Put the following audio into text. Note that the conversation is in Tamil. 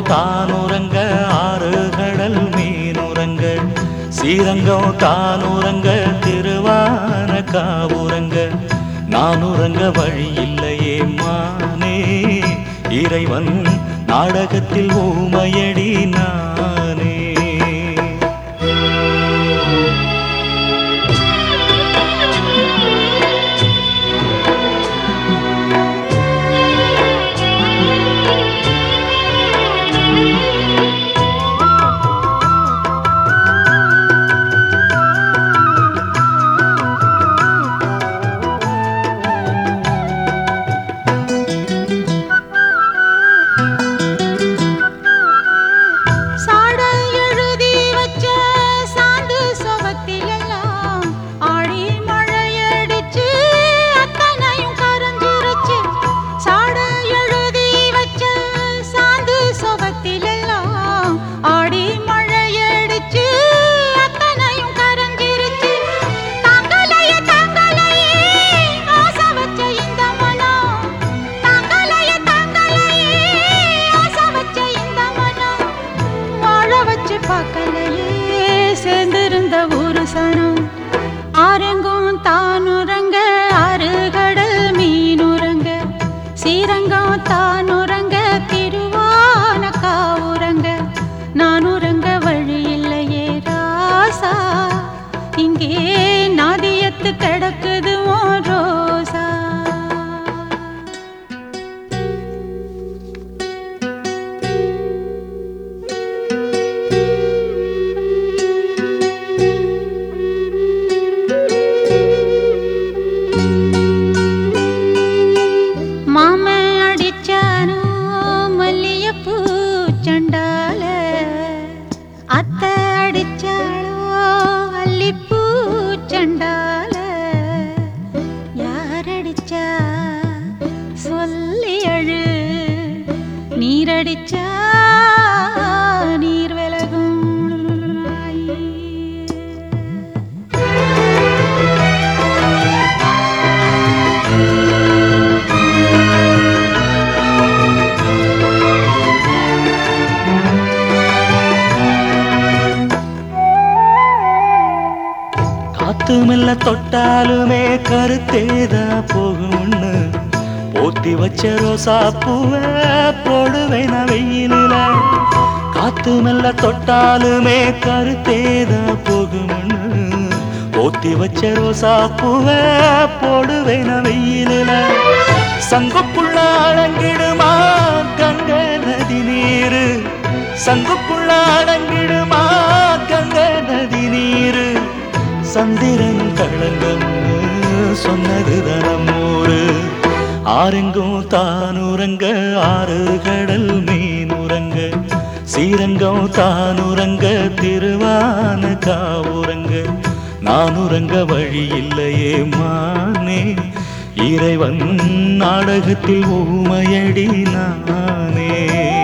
தானுறங்க ஆறு கடல் மீனுறங்க ஸ்ரீரங்கம் தானுறங்க திருவான காவுறங்க நான் உறங்க வழி இல்லையே மானே இறைவன் நாடகத்தில் ஊமையடி நானே சாட எழுதி வச்ச சாந்து சுவத்திலெல்லாம் ஆடி மழையடிச்சு அத்தனையும் கரைஞ்சிருச்சு சாட எழுதி வச்ச சாந்து சுவத்திலெல்லாம் ஆடி மழையடிச்சு அத்தனையும் கரைஞ்சிருச்சு தாங்கலையே தாங்கலையே ஆசை வச்ச இந்த மனம் தாங்கலையே தாங்கலையே ஆசை வச்ச இந்த மனம் வாழ வச்சு பார்க்கலையே சேர்ந்திருந்த ஒரு சனம் ஆரெங்கும் தானுறங்க ஆறு கடல் மீனுறங்க ஸ்ரீரங்கம் தானுறங்க திருவான காவுறங்க நான் உறங்க வழி இல்லையே ராசா இங்கே நாதியத்து கிடக்குது ஓ ரோசா மாம அடிச்சானோ மல்லியப்பூ சண்டால அத்தை அடிச்சாளோ அல்லிப்பூ சண்டால யார் அடிச்சா சொல்லி அழு நீரடிச்சா நீர் விலகும் காத்து மெல்ல தொட்டாலுமே கருத்தேதா போகும்னு போத்தி வச்ச ரோசா பூவ போடுவேன் நான் வெயிலில காத்து மெல்ல தொட்டாலுமே கருத்தேதா போகும்னு போத்தி வச்ச ரோசா பூவ போடுவேன் நான் வெயிலில சங்குப்புள்ள அடங்கிடுமா கங்க நதி நீரு சங்குப்புள்ள அடங்கிடுமா கங்க நதி நீரு சந்திரன் களங்கம்னு சொன்னது தனமூறு ஆரெங்கும் தானுறங்க ஆறு கடல் மீனுறங்க ஸ்ரீரங்கம் தானுறங்க திருவான காவுறங்க நான் உறங்க வழி இல்லையே மானே இறைவன் நாடகத்தில் ஊமையடி நானே